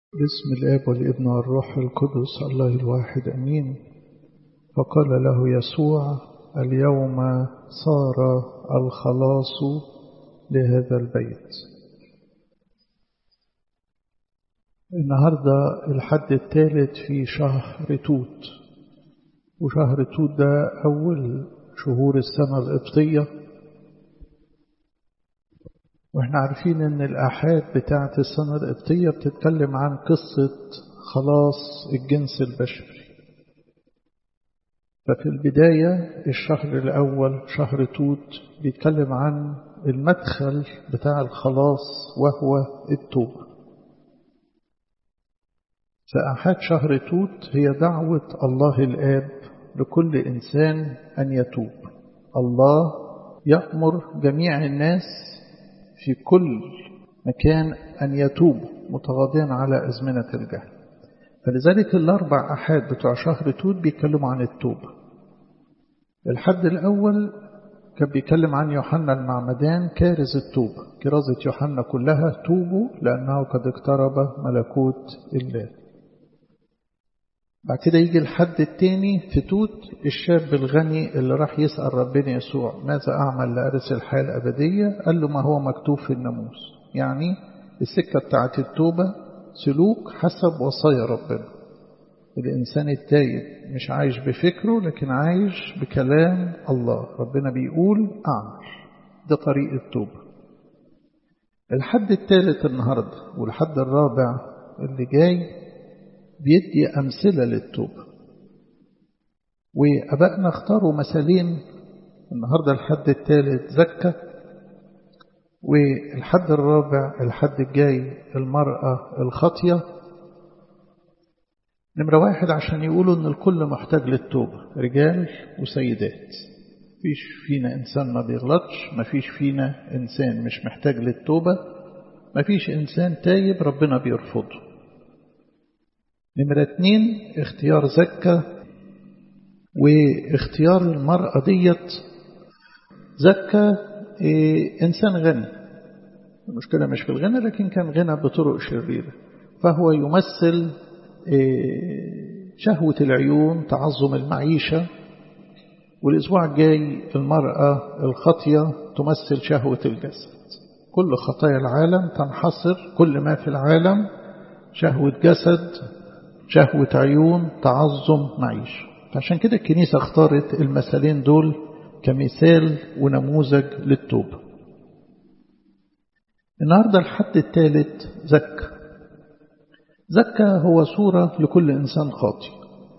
بسم الآب والابن والروح القدس الله الواحد أمين فقال له يسوع اليوم صار الخلاص لهذا البيت النهاردة الحد الثالث في شهر توت وشهر توت ده أول شهور السنة القبطية واحنا عارفين ان الآحاد بتاعة السنة القبطية بتتكلم عن قصة خلاص الجنس البشري ففي البداية الشهر الأول شهر توت بيتكلم عن المدخل بتاع الخلاص وهو التوبة فأحد شهر توت هي دعوة الله الآب لكل إنسان أن يتوب الله يأمر جميع الناس في كل مكان أن يتوبوا متغاضيا على أزمنة الجهل فلذلك الأربع أحاد بتوع شهر توت بيتكلموا عن التوبة الحد الأول كان بيتكلم عن يوحنا المعمدان كارز التوبة كرازة يوحنا كلها توبوا لأنه قد اقترب ملكوت الله بعد كده يجي الحد التاني في توت الشاب الغني اللي راح يسأل ربنا يسوع ماذا أعمل لأرث الحياة الأبدية قال له ما هو مكتوب في الناموس يعني السكة بتاعت التوبة سلوك حسب وصايا ربنا الإنسان التايب مش عايش بفكره لكن عايش بكلام الله ربنا بيقول أعمل ده طريق التوبة الحد الثالث النهاردة والحد الرابع اللي جاي بيدي أمثلة للتوبة وأبائنا اختاروا مثالين النهاردة الحد الثالث زكة والحد الرابع الحد الجاي المرأة الخاطية نمرة واحد عشان يقولوا ان الكل محتاج للتوبة رجال وسيدات مفيش فينا إنسان ما بيغلطش مفيش فينا إنسان مش محتاج للتوبة مفيش إنسان تايب ربنا بيرفضه نمرة اتنين اختيار زكة واختيار المرأة ديت زكة إيه إنسان غني المشكلة مش في الغنى لكن كان غنى بطرق شريرة فهو يمثل إيه شهوة العيون تعظم المعيشة والأسبوع الجاي المرأة الخطية تمثل شهوة الجسد كل خطايا العالم تنحصر كل ما في العالم شهوة جسد شهوة عيون تعظم معيش فعشان كده الكنيسة اختارت المثالين دول كمثال ونموذج للتوبة النهاردة الحد الثالث زكى زكى هو صورة لكل إنسان خاطئ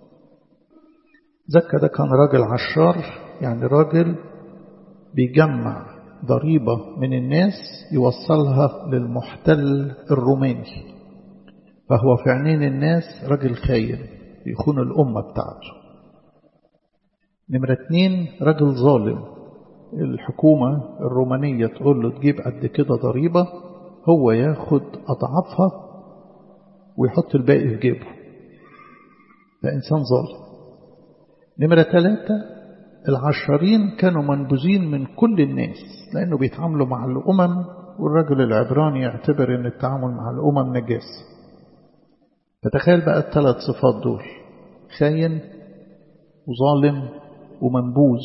زكى ده كان راجل عشار يعني راجل بيجمع ضريبة من الناس يوصلها للمحتل الروماني فهو في عينين الناس راجل خاين بيخون الأمة بتاعته نمرة اتنين راجل ظالم الحكومة الرومانية تقول له تجيب قد كده ضريبة هو ياخد أضعافها ويحط الباقي في جيبه ده إنسان ظالم نمرة ثلاثة العشرين كانوا منبوذين من كل الناس لأنه بيتعاملوا مع الأمم والرجل العبراني يعتبر أن التعامل مع الأمم نجاسة فتخيل بقى الثلاث صفات دول خاين وظالم ومنبوذ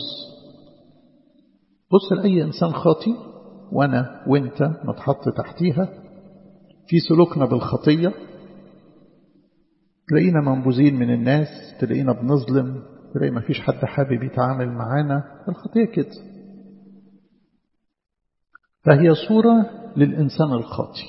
بص لأي إنسان خاطي وأنا وإنت نتحط تحتيها في سلوكنا بالخطية تلاقينا منبوذين من الناس تلاقينا بنظلم تلاقي ما فيش حد حابب يتعامل معانا الخطية كده فهي صورة للإنسان الخاطي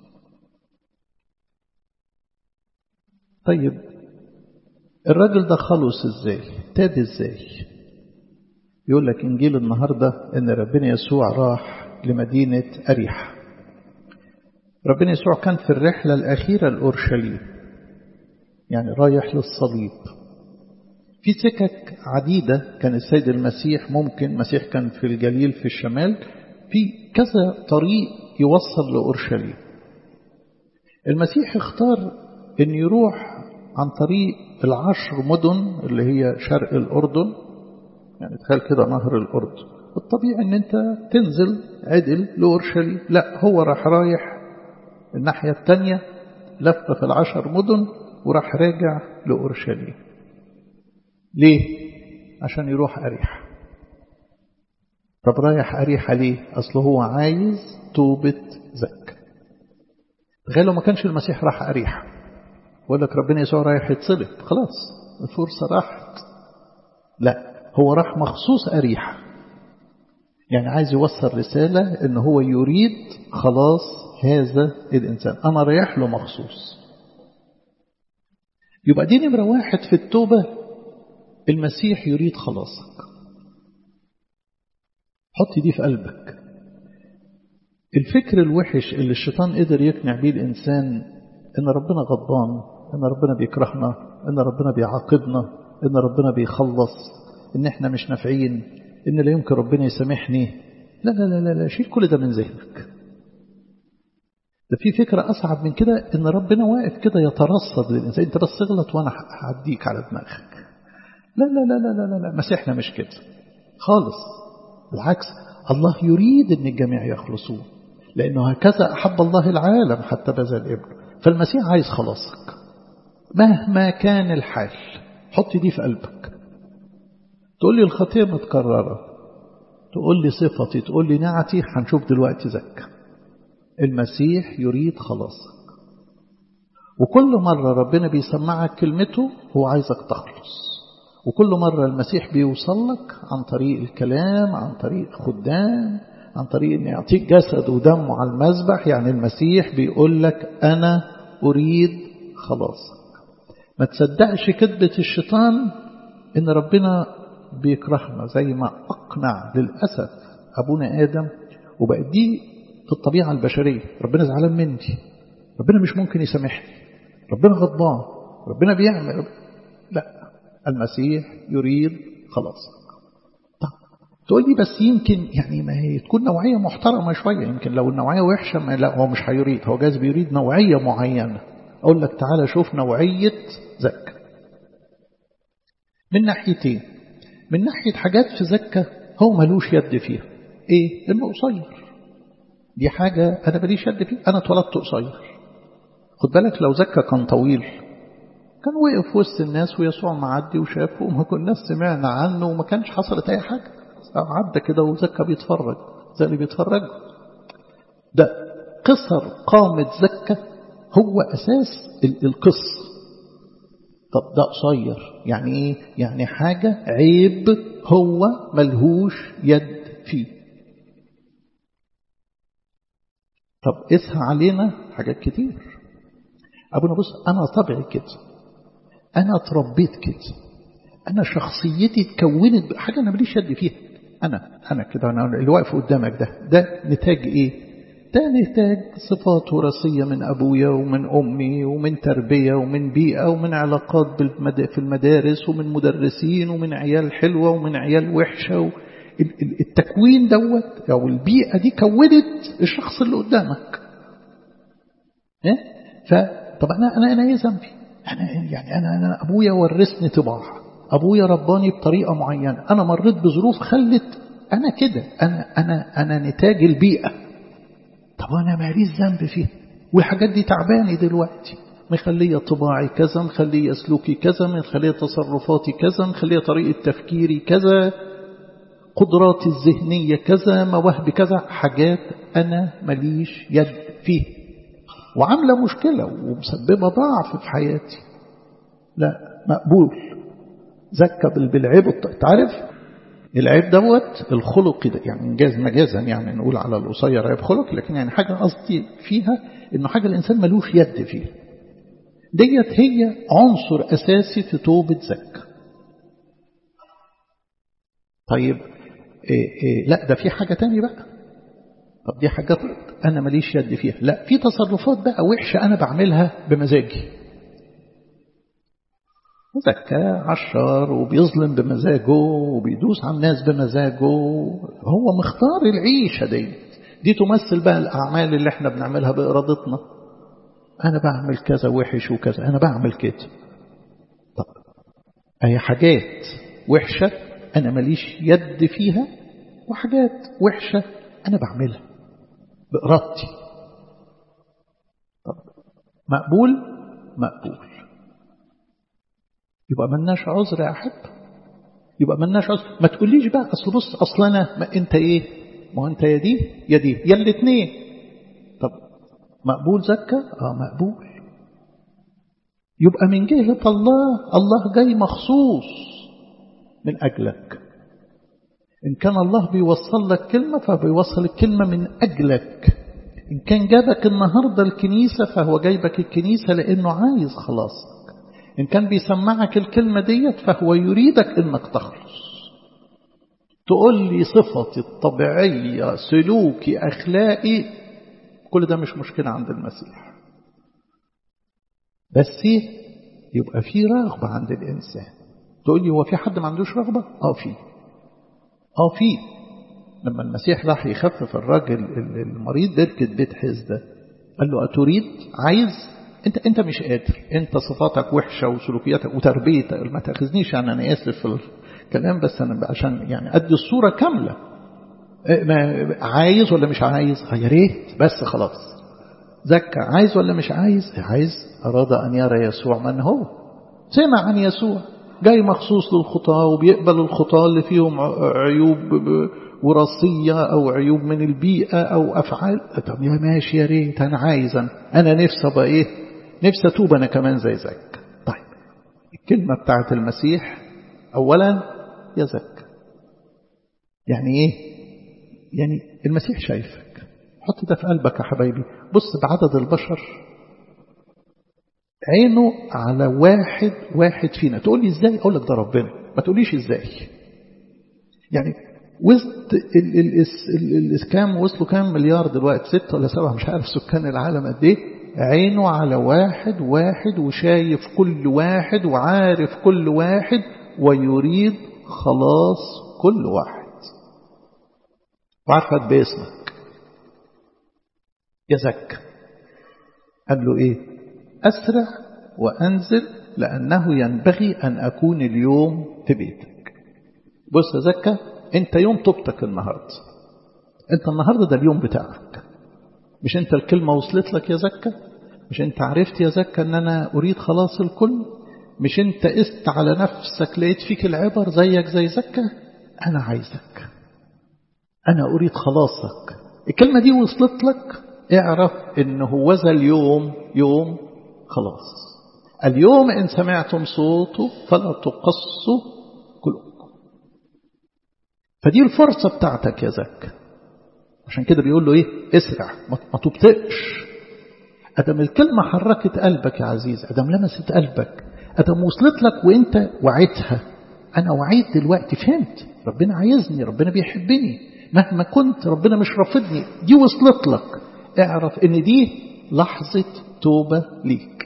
طيب الراجل ده خلص ازاي تاد ازاي يقول لك انجيل النهاردة ان ربنا يسوع راح لمدينة أريح ربنا يسوع كان في الرحلة الأخيرة لأورشليم يعني رايح للصليب في سكك عديدة كان السيد المسيح ممكن المسيح كان في الجليل في الشمال في كذا طريق يوصل لأورشليم المسيح اختار ان يروح عن طريق العشر مدن اللي هي شرق الأردن يعني تخيل كده نهر الأردن الطبيعي ان انت تنزل عدل لأورشليم لا هو راح رايح الناحية التانية لف في العشر مدن وراح راجع لأورشليم ليه؟ عشان يروح أريحة طب رايح أريحة ليه؟ أصل هو عايز توبة زكا تخيل لو ما كانش المسيح راح أريحة وقال لك ربنا يسوع رايح يتصلب خلاص الفرصة راحت لا هو راح مخصوص أريحة يعني عايز يوصل رسالة ان هو يريد خلاص هذا الإنسان أنا رايح له مخصوص يبقى دي نمرة واحد في التوبة المسيح يريد خلاصك حط دي في قلبك الفكر الوحش اللي الشيطان قدر يقنع بيه الإنسان إن ربنا غضبان إن ربنا بيكرهنا إن ربنا بيعاقبنا إن ربنا بيخلص إن إحنا مش نافعين إن لا يمكن ربنا يسامحني لا لا لا لا, لا شيل كل ده من ذهنك ده في فكرة أصعب من كده إن ربنا واقف كده يترصد للإنسان أنت بس اغلط وأنا هعديك على دماغك لا لا لا لا لا لا, لا. مسيحنا مش كده خالص بالعكس الله يريد أن الجميع يخلصون لأنه هكذا أحب الله العالم حتى بذل ابنه فالمسيح عايز خلاصك مهما كان الحال حط دي في قلبك تقول لي الخطية متكررة تقول لي صفتي تقول لي نعتي هنشوف دلوقتي زكا المسيح يريد خلاصك وكل مرة ربنا بيسمعك كلمته هو عايزك تخلص وكل مرة المسيح بيوصل لك عن طريق الكلام عن طريق خدام عن طريق أن يعطيك جسد ودمه على المذبح يعني المسيح بيقول لك أنا أريد خلاصك ما تصدقش كذبة الشيطان إن ربنا بيكرهنا زي ما أقنع للأسف أبونا آدم وبقت دي في الطبيعة البشرية ربنا زعلان مني ربنا مش ممكن يسامحني ربنا غضبان ربنا بيعمل لا المسيح يريد خلاصك طب تقول لي بس يمكن يعني ما هي تكون نوعية محترمة شوية يمكن لو النوعية وحشة ما لا هو مش هيريد هو جاز بيريد نوعية معينة أقول لك تعالى شوف نوعية زكا من ناحيتين من ناحية حاجات في زكا هو ملوش يد فيها ايه انه قصير دي حاجة انا ماليش يد فيها انا اتولدت قصير خد بالك لو زكا كان طويل كان وقف وسط الناس ويسوع معدي وشافه وما كناش سمعنا عنه وما كانش حصلت اي حاجة عدى كده وزكا بيتفرج زي اللي بيتفرج ده قصر قامة زكا هو أساس القصة طب ده قصير يعني ايه يعني حاجة عيب هو ملهوش يد فيه طب قسها علينا حاجات كتير أبونا بص أنا طبعي كده أنا اتربيت كده أنا شخصيتي اتكونت حاجة أنا ماليش يد فيها أنا أنا كده أنا اللي واقف قدامك ده ده نتاج إيه ده نتاج صفات وراثية من أبويا ومن أمي ومن تربية ومن بيئة ومن علاقات في المدارس ومن مدرسين ومن عيال حلوة ومن عيال وحشة التكوين دوت أو البيئة دي كونت الشخص اللي قدامك إيه؟ فطب أنا أنا أنا إيه ذنبي؟ أنا يعني أنا أنا أبويا ورثني طباع أبويا رباني بطريقة معينة أنا مريت بظروف خلت أنا كده أنا أنا أنا نتاج البيئة طب أنا ماليش ذنب فيه والحاجات دي تعباني دلوقتي مخلية طباعي كذا مخلية سلوكي كذا مخلية تصرفاتي كذا مخلية طريقة تفكيري كذا قدراتي الذهنية كذا مواهبي كذا حاجات أنا ماليش يد فيه وعاملة مشكلة ومسببة ضعف في حياتي لا مقبول زكى بالعيب تعرف العيب دوت الخلق ده يعني انجاز مجازا يعني نقول على القصير عيب خلق لكن يعني حاجة قصدي فيها انه حاجة الانسان ملوش يد فيها ديت هي عنصر اساسي في توبة زكا طيب إيه إيه لا ده في حاجة تاني بقى طب دي حاجات انا ماليش يد فيها لا في تصرفات بقى وحشة انا بعملها بمزاجي زكى عشر وبيظلم بمزاجه وبيدوس على الناس بمزاجه هو مختار العيشة دي دي تمثل بقى الأعمال اللي احنا بنعملها بإرادتنا أنا بعمل كذا وحش وكذا أنا بعمل كده طب أي حاجات وحشة أنا ماليش يد فيها وحاجات وحشة أنا بعملها بإرادتي طب مقبول مقبول يبقى ملناش عذر يا أحب يبقى ملناش عذر ما تقوليش بقى أصل بص أصل أنا ما أنت إيه ما أنت يا دي يا دي يا الاثنين طب مقبول زكا اه مقبول يبقى من جهة الله الله جاي مخصوص من أجلك إن كان الله بيوصل لك كلمة فبيوصل الكلمة من أجلك إن كان جابك النهاردة الكنيسة فهو جايبك الكنيسة لأنه عايز خلاصك إن كان بيسمعك الكلمة ديت فهو يريدك إنك تخلص تقول لي صفتي الطبيعية سلوكي أخلاقي كل ده مش مشكلة عند المسيح بس يبقى في رغبة عند الإنسان تقول لي هو في حد ما عندوش رغبة؟ اه في اه في لما المسيح راح يخفف الراجل المريض بركة بيت حزدة قال له أتريد عايز انت انت مش قادر انت صفاتك وحشة وسلوكياتك وتربيتك ما تاخذنيش يعني انا اسف في الكلام بس انا عشان يعني ادي الصورة كاملة ما عايز ولا مش عايز يا ريت بس خلاص زكى عايز ولا مش عايز عايز أراد أن يرى يسوع من هو سمع عن يسوع جاي مخصوص للخطاة وبيقبل الخطاة اللي فيهم عيوب وراثية أو عيوب من البيئة أو أفعال طب يا ماشي يا ريت أنا عايز أنا, أنا نفسي أبقى إيه نفسي أتوب أنا كمان زي زك طيب الكلمة بتاعت المسيح أولا يا زك يعني إيه يعني المسيح شايفك حط ده في قلبك يا حبايبي بص بعدد البشر عينه على واحد واحد فينا تقول لي ازاي اقول لك ده ربنا ما تقوليش ازاي يعني وسط الاسكام وصلوا كام مليار دلوقتي ستة ولا سبعة مش عارف سكان العالم قد ايه عينه على واحد واحد وشايف كل واحد وعارف كل واحد ويريد خلاص كل واحد وعارفك باسمك يا زك قال له ايه أسرع وأنزل لأنه ينبغي أن أكون اليوم في بيتك بص يا زكا أنت يوم طبتك النهاردة أنت النهاردة ده اليوم بتاعك مش أنت الكلمة وصلت لك يا زكا مش أنت عرفت يا زكا أن أنا أريد خلاص الكل مش أنت قست على نفسك لقيت فيك العبر زيك زي زكا أنا عايزك أنا أريد خلاصك الكلمة دي وصلت لك اعرف ان هو ذا اليوم يوم خلاص اليوم إن سمعتم صوته فلا تقصوا قلوبكم فدي الفرصة بتاعتك يا زك عشان كده بيقول له ايه اسرع ما تبطئش أدم الكلمة حركت قلبك يا عزيز أدم لمست قلبك أدم وصلت لك وانت وعيتها أنا وعيت دلوقتي فهمت ربنا عايزني ربنا بيحبني مهما كنت ربنا مش رافضني دي وصلت لك اعرف ان دي لحظة توبة ليك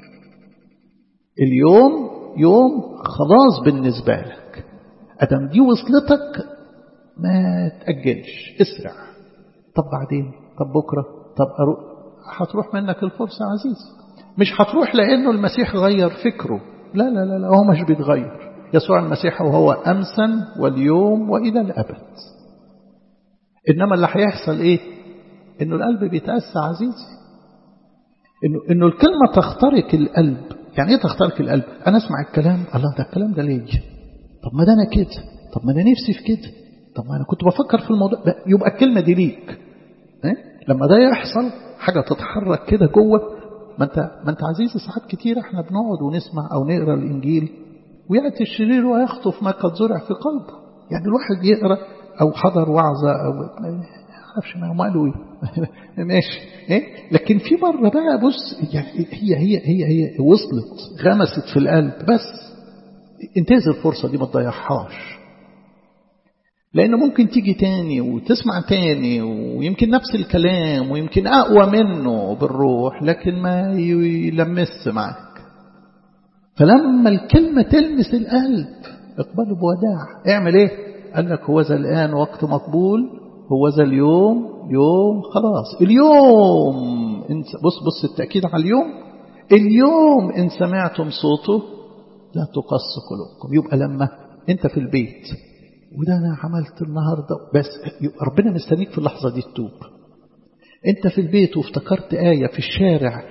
اليوم يوم خلاص بالنسبة لك أدم دي وصلتك ما تأجلش اسرع طب بعدين طب بكرة طب أروح هتروح منك الفرصة يا عزيز مش هتروح لأنه المسيح غير فكره لا لا لا, لا هو مش بيتغير يسوع المسيح وهو أمسا واليوم وإلى الأبد إنما اللي هيحصل إيه إنه القلب بيتأسى عزيزي إنه, إنه الكلمة تخترق القلب يعني إيه تخترق القلب أنا أسمع الكلام الله ده الكلام ده ليه طب ما ده أنا كده طب ما أنا نفسي في كده طب ما أنا كنت بفكر في الموضوع يبقى الكلمة دي ليك إيه؟ لما ده يحصل حاجة تتحرك كده جوه ما أنت ما أنت عزيزي ساعات كتير إحنا بنقعد ونسمع أو نقرأ الإنجيل ويأتي الشرير ويخطف ما قد زرع في قلبه يعني الواحد يقرأ أو حضر وعظة أو عارفش ما هم قالوا ايه ماشي ايه لكن في مرة بقى بص يعني هي هي هي هي وصلت غمست في القلب بس انتهز الفرصة دي ما تضيعهاش لأنه ممكن تيجي تاني وتسمع تاني ويمكن نفس الكلام ويمكن أقوى منه بالروح لكن ما يلمس معك فلما الكلمة تلمس القلب اقبله بوداع اعمل ايه قال لك هو ذا الآن وقت مقبول هو ذا اليوم يوم خلاص اليوم بص بص التأكيد على اليوم اليوم إن سمعتم صوته لا تقص قلوبكم يبقى لما أنت في البيت وده أنا عملت النهاردة بس ربنا مستنيك في اللحظة دي تتوب أنت في البيت وافتكرت آية في الشارع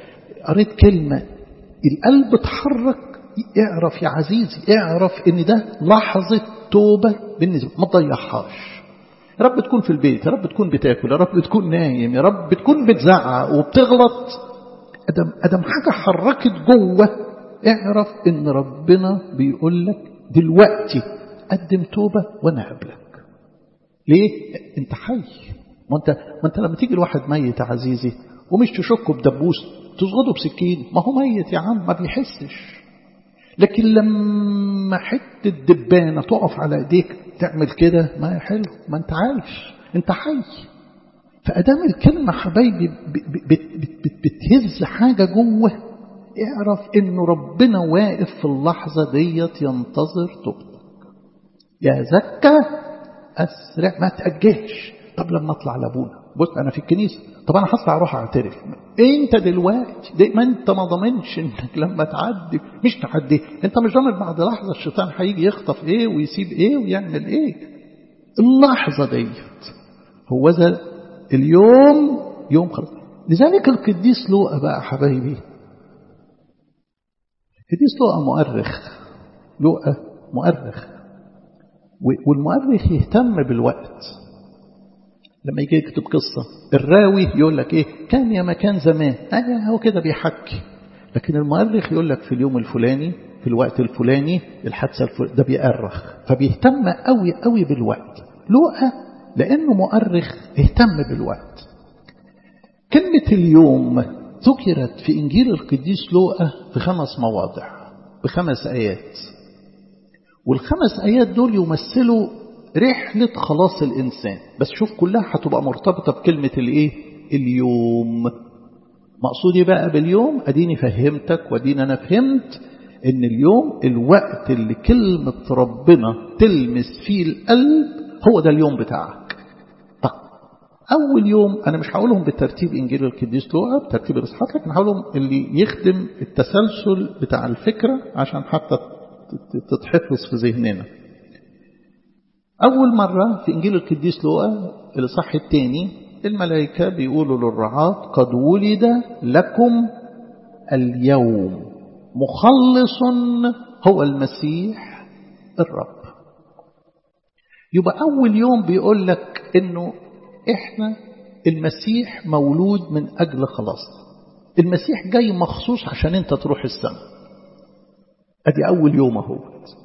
قريت كلمة القلب اتحرك اعرف يا عزيزي اعرف ان ده لحظة توبة بالنسبة ما تضيعهاش يا رب تكون في البيت يا رب تكون بتاكل يا رب تكون نايم يا رب تكون بتزعق وبتغلط ادم ادم حاجة حركت جوه اعرف ان ربنا بيقول لك دلوقتي قدم توبة وانا قبلك ليه انت حي ما انت ما انت لما تيجي الواحد ميت يا عزيزي ومش تشكه بدبوس تزغده بسكين ما هو ميت يا عم ما بيحسش لكن لما حتة دبانة تقف على ايديك تعمل كده ما حلو ما انت عايش انت حي فأدام الكلمة حبايبي بتهز حاجة جوه اعرف انه ربنا واقف في اللحظة ديت ينتظر توبتك يا زكا اسرع ما تأجهش طب لما اطلع لابونا بص انا في الكنيسة طب انا هطلع اروح اعترف انت دلوقتي دي ما انت ما ضمنش انك لما تعدي مش تعدي انت مش ضامن بعد لحظة الشيطان هيجي يخطف ايه ويسيب ايه ويعمل ايه اللحظة ديت هو ذا اليوم يوم خلاص لذلك القديس لوقا بقى حبايبي القديس لوقا مؤرخ لوقا مؤرخ والمؤرخ يهتم بالوقت لما يجي يكتب قصة الراوي يقول لك ايه كان يا مكان زمان يعني هو كده بيحكي لكن المؤرخ يقول لك في اليوم الفلاني في الوقت الفلاني الحادثة الفلاني ده بيأرخ فبيهتم قوي قوي بالوقت لوقا لأنه مؤرخ اهتم بالوقت كلمة اليوم ذكرت في إنجيل القديس لوقا في خمس مواضع بخمس آيات والخمس آيات دول يمثلوا رحلة خلاص الإنسان بس شوف كلها هتبقى مرتبطة بكلمة الإيه اليوم مقصودي بقى باليوم أديني فهمتك وأديني أنا فهمت إن اليوم الوقت اللي كلمة ربنا تلمس فيه القلب هو ده اليوم بتاعك طب أول يوم أنا مش هقولهم بالترتيب إنجيل القديس لوقا بترتيب الإصحاح لكن هقولهم اللي يخدم التسلسل بتاع الفكرة عشان حتى تتحفظ في ذهننا أول مرة في إنجيل القديس لوقا الإصحاح الثاني الملائكة بيقولوا للرعاة قد ولد لكم اليوم مخلص هو المسيح الرب يبقى أول يوم بيقول لك إنه إحنا المسيح مولود من أجل خلاصنا المسيح جاي مخصوص عشان أنت تروح السماء أدي أول يوم أهو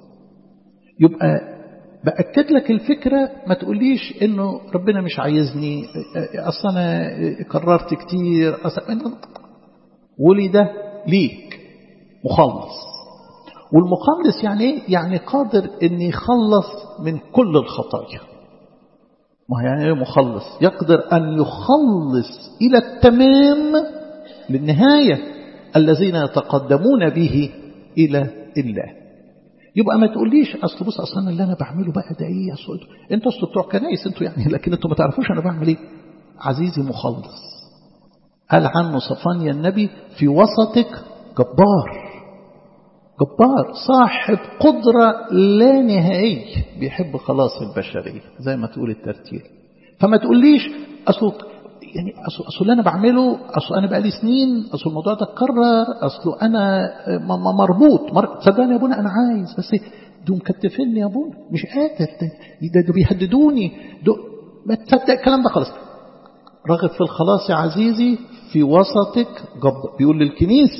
يبقى بأكد لك الفكرة ما تقوليش إنه ربنا مش عايزني أصلا أنا قررت كتير أصلا ولد ليك مخلص والمخلص يعني ايه؟ يعني قادر ان يخلص من كل الخطايا ما يعني ايه مخلص يقدر ان يخلص الى التمام للنهاية الذين يتقدمون به الى الله يبقى ما تقوليش اصل بص اصلا اللي انا بعمله بقى ده ايه اصل انتوا اصل بتوع كنايس انتوا يعني لكن انتوا ما تعرفوش انا بعمل ايه عزيزي مخلص قال عنه صفانيا النبي في وسطك جبار جبار صاحب قدرة لا نهائية بيحب خلاص البشرية زي ما تقول الترتيل فما تقوليش أصل يعني أصل, أصل اللي أنا بعمله أصل أنا بقالي سنين أصل الموضوع ده اتكرر أصل أنا مربوط مر... صدقني يا أبونا أنا عايز بس دول مكتفيني يا أبونا مش قادر ده, ده, ده بيهددوني ده ما تصدق الكلام ده خلاص رغب في الخلاص يا عزيزي في وسطك جب... بيقول للكنيس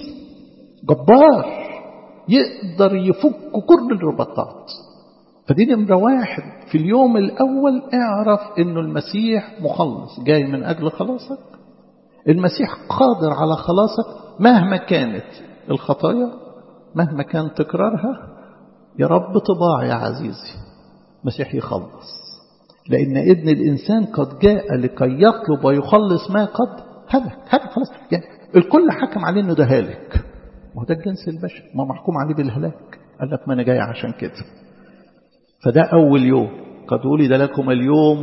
جبار يقدر يفك كل الرباطات فدي نمرة واحد في اليوم الأول اعرف أنه المسيح مخلص جاي من أجل خلاصك المسيح قادر على خلاصك مهما كانت الخطايا مهما كان تكرارها يا رب طباع يا عزيزي المسيح يخلص لأن ابن الإنسان قد جاء لكي يطلب ويخلص ما قد هلك هلك خلاص يعني الكل حكم عليه أنه ده هالك وهو ده الجنس البشري ما محكوم عليه بالهلاك قال لك ما أنا جاي عشان كده فده أول يوم قد ولد لكم اليوم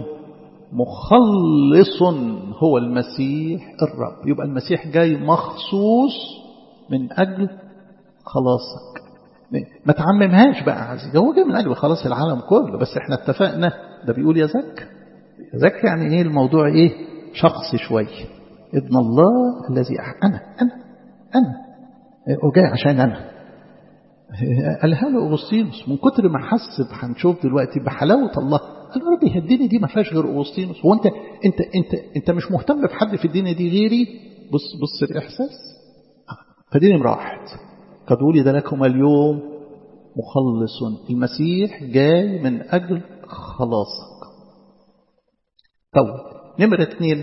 مخلص هو المسيح الرب يبقى المسيح جاي مخصوص من أجل خلاصك ما تعممهاش بقى عزيزي هو جاي من أجل خلاص العالم كله بس احنا اتفقنا ده بيقول يا زك زك يعني ايه الموضوع ايه شخصي شوية ابن الله الذي أنا أنا أنا وجاي عشان أنا قالها له أغسطينوس من كتر ما حس هنشوف دلوقتي بحلاوة الله قال له ربي هديني دي ما فيهاش غير أغسطينوس هو أنت أنت أنت أنت مش مهتم بحد في الدنيا دي غيري بص بص الإحساس فدي نمرة واحد قد ولد لكم اليوم مخلص المسيح جاي من أجل خلاصك طب نمرة اثنين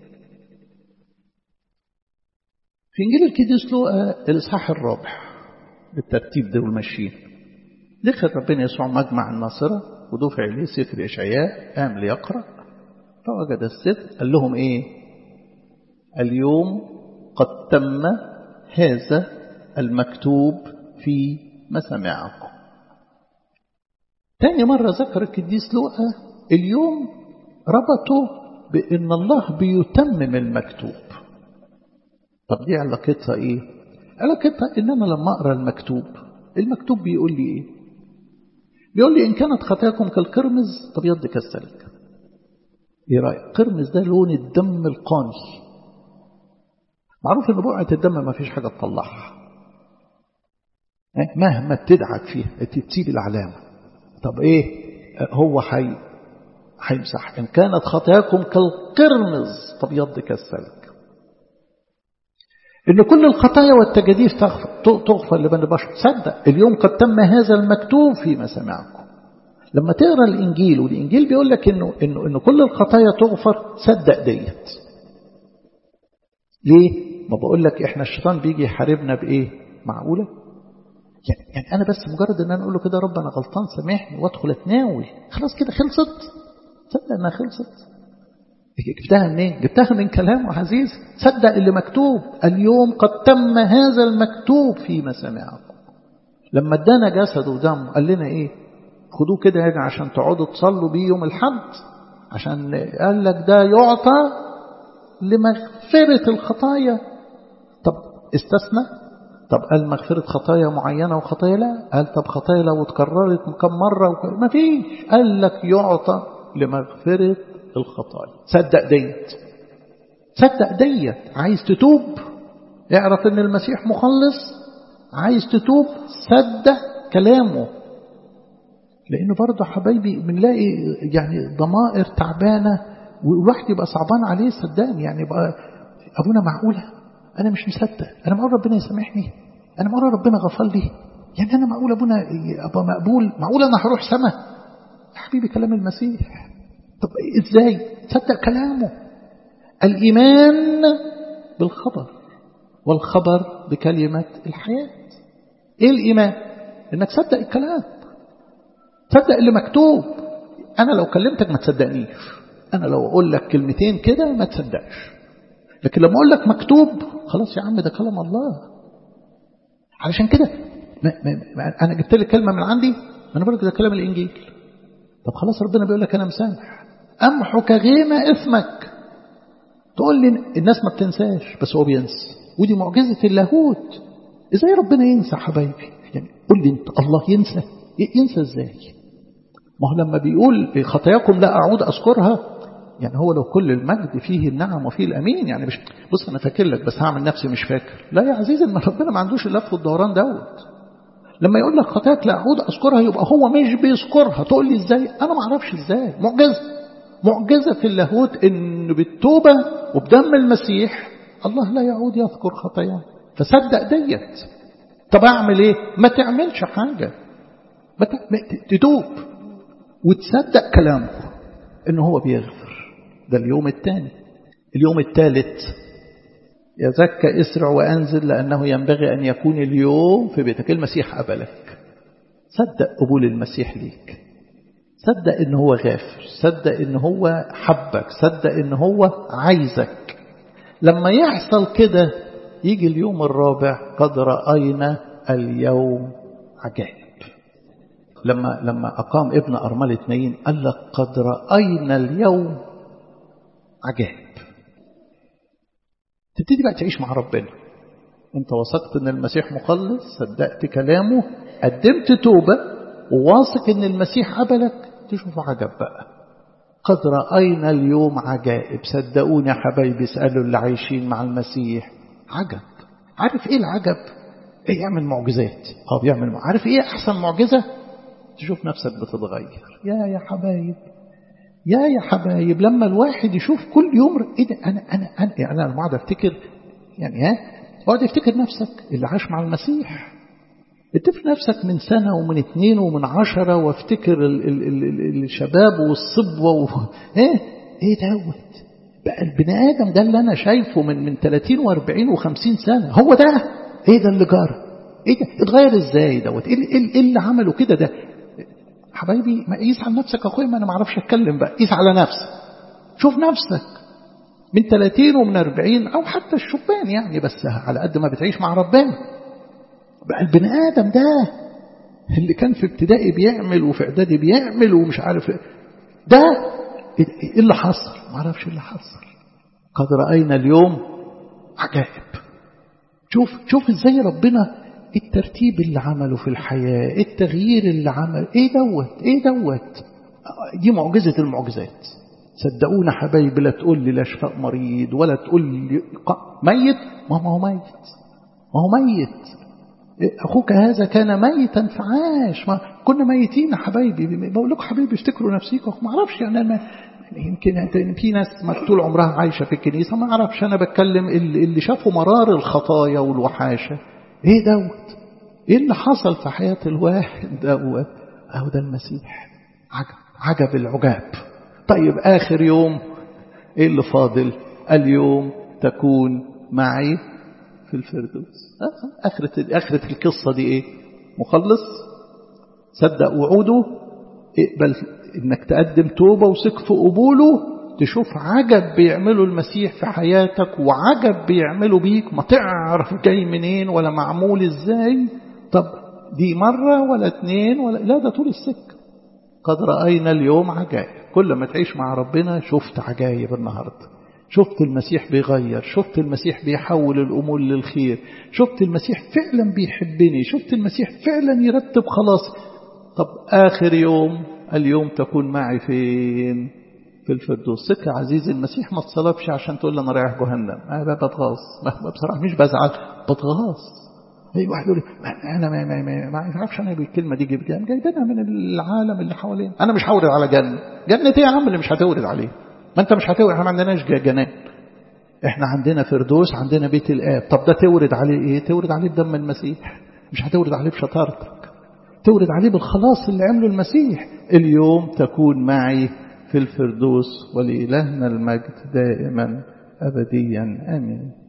في إنجيل القديس لوقا الإصحاح الرابع بالترتيب ده والمشين دخل ربنا يسوع مجمع الناصرة ودفع إليه سفر إشعياء قام ليقرأ فوجد السفر قال لهم إيه اليوم قد تم هذا المكتوب في مسامعكم تاني مرة ذكر القديس لوقا اليوم ربطه بأن الله بيتمم المكتوب طب دي علاقتها إيه علاقتها إن أنا لما أقرأ المكتوب المكتوب بيقول لي إيه بيقول لي إن كانت خطاياكم كالقرمز تبيض كالثلج إيه رأيك قرمز ده لون الدم القاني معروف إن بقعة الدم ما فيش حاجة تطلعها مهما تدعك فيها تسيب العلامة طب إيه هو حي هيمسح إن كانت خطاياكم كالقرمز تبيض كالثلج إن كل الخطايا والتجاديف تغفر لبني البشر صدق اليوم قد تم هذا المكتوب في مسامعكم لما تقرا الإنجيل والإنجيل بيقول لك إنه, إنه, إنه كل الخطايا تغفر صدق ديت ليه؟ ما بقول لك إحنا الشيطان بيجي يحاربنا بإيه؟ معقولة؟ يعني, يعني أنا بس مجرد إن أنا أقول له كده رب أنا غلطان سامحني وأدخل أتناول خلاص كده خلصت صدق إنها خلصت جبتها منين؟ جبتها من كلامه عزيز صدق اللي مكتوب اليوم قد تم هذا المكتوب في مسامعكم لما ادانا جسد ودم قال لنا ايه خدوه كده هنا عشان تقعدوا تصلوا بيه يوم الحد عشان قال لك ده يعطى لمغفرة الخطايا طب استثنى طب قال مغفرة خطايا معينة وخطايا لا قال طب خطايا لو اتكررت كم مرة ما فيش قال لك يعطى لمغفرة الخطايا صدق ديت صدق ديت عايز تتوب اعرف ان المسيح مخلص عايز تتوب صدق كلامه لانه برضه حبايبي بنلاقي يعني ضمائر تعبانه والواحد يبقى صعبان عليه صدقني يعني يبقى ابونا معقوله انا مش مصدق انا معقول ربنا يسامحني انا معقول ربنا غفر لي يعني انا معقول ابونا ابقى مقبول معقول انا هروح سما يا حبيبي كلام المسيح طب ازاي تصدق كلامه الايمان بالخبر والخبر بكلمه الحياه ايه الايمان انك تصدق الكلام تصدق اللي مكتوب انا لو كلمتك ما تصدقنيش انا لو اقول لك كلمتين كده ما تصدقش لكن لما اقول لك مكتوب خلاص يا عم ده كلام الله علشان كده ما ما انا جبت لك كلمه من عندي ما انا بقول لك ده كلام الانجيل طب خلاص ربنا بيقول لك انا مسامح امحك غيم اثمك تقول لي الناس ما بتنساش بس هو بينسى ودي معجزه اللاهوت ازاي ربنا ينسى حبايبي يعني قول لي انت الله ينسى ينسى ازاي ما هو لما بيقول خطاياكم لا اعود اذكرها يعني هو لو كل المجد فيه النعم وفيه الامين يعني مش بص انا فاكر لك بس هعمل نفسي مش فاكر لا يا عزيزي ما ربنا ما عندوش اللف والدوران دوت لما يقول لك خطاياك لا اعود اذكرها يبقى هو مش بيذكرها تقول لي ازاي انا ما اعرفش ازاي معجزه معجزه في اللاهوت ان بالتوبه وبدم المسيح الله لا يعود يذكر خطاياه فصدق ديت طب اعمل ايه ما تعملش حاجه ما تتوب وتصدق كلامه ان هو بيغفر ده اليوم الثاني اليوم الثالث يزكى اسرع وانزل لانه ينبغي ان يكون اليوم في بيتك المسيح قبلك صدق قبول المسيح ليك صدق ان هو غافر صدق ان هو حبك صدق ان هو عايزك لما يحصل كده يجي اليوم الرابع قد رأينا اليوم عجائب لما لما أقام ابن أرملة نايين قال لك قد رأينا اليوم عجائب تبتدي بقى تعيش مع ربنا انت وثقت ان المسيح مخلص صدقت كلامه قدمت توبة وواثق ان المسيح قبلك تشوف عجب بقى قد رأينا اليوم عجائب صدقوني يا حبايبي اسألوا اللي عايشين مع المسيح عجب عارف ايه العجب ايه يعمل معجزات اه بيعمل عارف ايه احسن معجزة تشوف نفسك بتتغير يا يا حبايب يا يا حبايب لما الواحد يشوف كل يوم ايه ده انا انا انا يعني انا بقعد افتكر يعني ها اقعد افتكر نفسك اللي عاش مع المسيح افتكر نفسك من سنة ومن اتنين ومن عشرة وافتكر ال ال ال ال الشباب والصبوة و... ايه ايه دوت بقى البني ادم ده اللي انا شايفه من من 30 و40 و50 سنة هو ده ايه ده اللي جرى ايه ده اتغير ازاي دوت ايه, إيه, إيه اللي عمله كده ده حبايبي ما قيس على نفسك اخويا ما انا ما اعرفش اتكلم بقى قيس على نفسك شوف نفسك من 30 ومن 40 او حتى الشبان يعني بس على قد ما بتعيش مع ربنا بقى البني ادم ده اللي كان في ابتدائي بيعمل وفي اعدادي بيعمل ومش عارف ده ايه اللي حصل ما اعرفش اللي حصل قد راينا اليوم عجائب شوف شوف ازاي ربنا الترتيب اللي عمله في الحياة التغيير اللي عمل ايه دوت ايه دوت دي معجزة المعجزات صدقونا حبايبي لا تقول لي لا شفاء مريض ولا تقول لي ميت ما هو ميت ما هو ميت أخوك هذا كان ميتا فعاش ما كنا ميتين يا حبايبي بقول لكم حبايبي افتكروا نفسيكم ما اعرفش يعني أنا يمكن في ناس ما طول عمرها عايشة في الكنيسة ما اعرفش أنا بتكلم اللي شافوا مرار الخطايا والوحاشة ايه دوت ايه اللي حصل في حياة الواحد دوت اهو ده المسيح عجب عجب العجاب طيب آخر يوم ايه اللي فاضل اليوم تكون معي في الفردوس آخرة, آخرة القصة دي ايه مخلص صدق وعوده اقبل انك تقدم توبة وثق في قبوله تشوف عجب بيعمله المسيح في حياتك وعجب بيعمله بيك ما تعرف جاي منين ولا معمول ازاي طب دي مرة ولا اتنين ولا لا ده طول السكة قد رأينا اليوم عجائب كل ما تعيش مع ربنا شفت عجائب النهاردة شفت المسيح بيغير شفت المسيح بيحول الأمور للخير شفت المسيح فعلا بيحبني شفت المسيح فعلا يرتب خلاص طب آخر يوم اليوم تكون معي فين في الفردوس سكة عزيز المسيح ما تصلبش عشان تقول لي أنا رايح جهنم أنا بتغاص بصراحة مش بزعل بتغاص اي واحد يقول انا ما ما ما, ما اعرفش انا بالكلمه دي جايب جايبينها من العالم اللي حوالينا انا مش هورد على جنه جنه ايه يا عم اللي مش هتورد عليه ما انت مش هتورد احنا ما عندناش جنان احنا عندنا فردوس عندنا بيت الاب طب ده تورد عليه ايه تورد عليه بدم المسيح مش هتورد عليه بشطارتك تورد عليه بالخلاص اللي عمله المسيح اليوم تكون معي في الفردوس ولإلهنا المجد دائما أبديا آمين